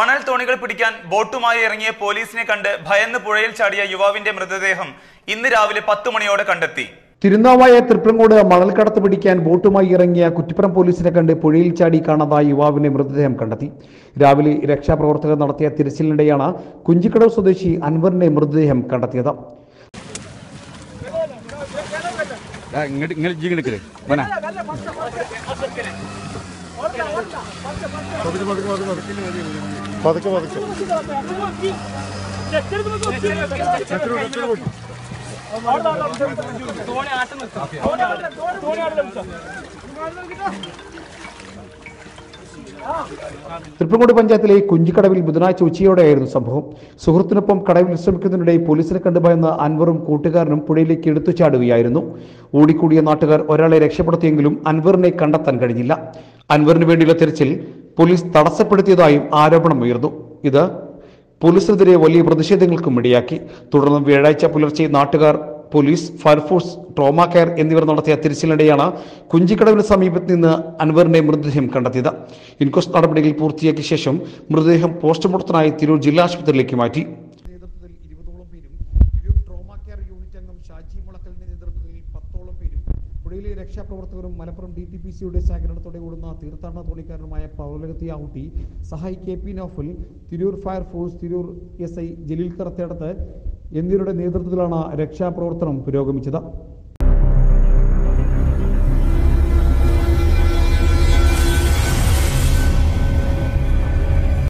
മണൽ തോണികൾ പിടിക്കാൻ ബോട്ടുമായി ഇറങ്ങിയ പോലീസിനെ കണ്ട് ഭയന്ന് പുഴയിൽ ചാടിയ യുവാവിന്റെ മൃതദേഹം ഇന്ന് രാവിലെ പത്ത് മണിയോടെ കണ്ടെത്തി തിരുനാവായ തൃപ്രങ്ങോട് മണൽക്കടത്ത് പിടിക്കാൻ ബോട്ടുമായി ഇറങ്ങിയ കുറ്റിപ്പുറം പോലീസിനെ കണ്ട് പുഴയിൽ ചാടി കാണാതായ യുവാവിന്റെ മൃതദേഹം കണ്ടെത്തി രാവിലെ രക്ഷാപ്രവർത്തകർ നടത്തിയ തിരച്ചിലിനിടെയാണ് കുഞ്ചിക്കടവ് സ്വദേശി അൻവറിന്റെ മൃതദേഹം കണ്ടെത്തിയത് ഇങ്ങോട്ട് ഇങ്ങനെ ജീ എടുക്കല് വന പതുക്കെ പതുക്കെ തൃപ്രങ്ങോട് പഞ്ചായത്തിലെ കുഞ്ചിക്കടവിൽ ബുധനാഴ്ച ഉച്ചയോടെയായിരുന്നു സംഭവം സുഹൃത്തിനൊപ്പം കടവിൽ വിശ്രമിക്കുന്നതിനിടെ പോലീസിനെ കണ്ടുഭയന്ന അൻവറും കൂട്ടുകാരനും പുഴയിലേക്ക് എടുത്തു ചാടുകയായിരുന്നു ഓടിക്കൂടിയ നാട്ടുകാർ ഒരാളെ രക്ഷപ്പെടുത്തിയെങ്കിലും അൻവറിനെ കണ്ടെത്താൻ കഴിഞ്ഞില്ല അൻവറിന് വേണ്ടിയുള്ള തെരച്ചിൽ പോലീസ് തടസ്സപ്പെടുത്തിയതായും ആരോപണമുയർന്നു ഇത് പോലീസിനെതിരെ വലിയ പ്രതിഷേധങ്ങൾക്കും ഇടയാക്കി തുടർന്ന് വ്യാഴാഴ്ച പുലർച്ചെ നാട്ടുകാർ പോലീസ് ഫയർഫോഴ്സ് ട്രോമ കെയർ എന്നിവർ നടത്തിയ തിരച്ചിലിനിടെയാണ് കുഞ്ചിക്കടവിന് സമീപത്ത് നിന്ന് അൻവറിന്റെ മൃതദേഹം കണ്ടെത്തിയത് ഇൻക്വസ്റ്റ് നടപടികൾ പൂർത്തിയാക്കിയ ശേഷം മൃതദേഹം പോസ്റ്റ്മോർട്ടത്തിനായി തിരൂർ ജില്ലാ ആശുപത്രിയിലേക്ക് മാറ്റി നേതൃത്വത്തിൽ ഇരുപതോളം പേരും തിരൂർ ട്രോമ കെയർ യൂണിറ്റ് അംഗം ഷാജി മുളക്കലിന്റെ നേതൃത്വത്തിൽ പത്തോളം പേരും പുഴയിലെ രക്ഷാപ്രവർത്തകരും മലപ്പുറം ഡി ടി പി സിയുടെ സഹകരണത്തോടെ ഓടുന്ന തീർത്ഥാടന തോണിക്കാരനുമായ പൗലകത്തി ആവുട്ടി സഹായി K P Naufal Tirur fire force Tirur S I Jaleel Karathedath എന്നിവരുടെ നേതൃത്വത്തിലാണ് രക്ഷാപ്രവർത്തനം പുരോഗമിച്ചത്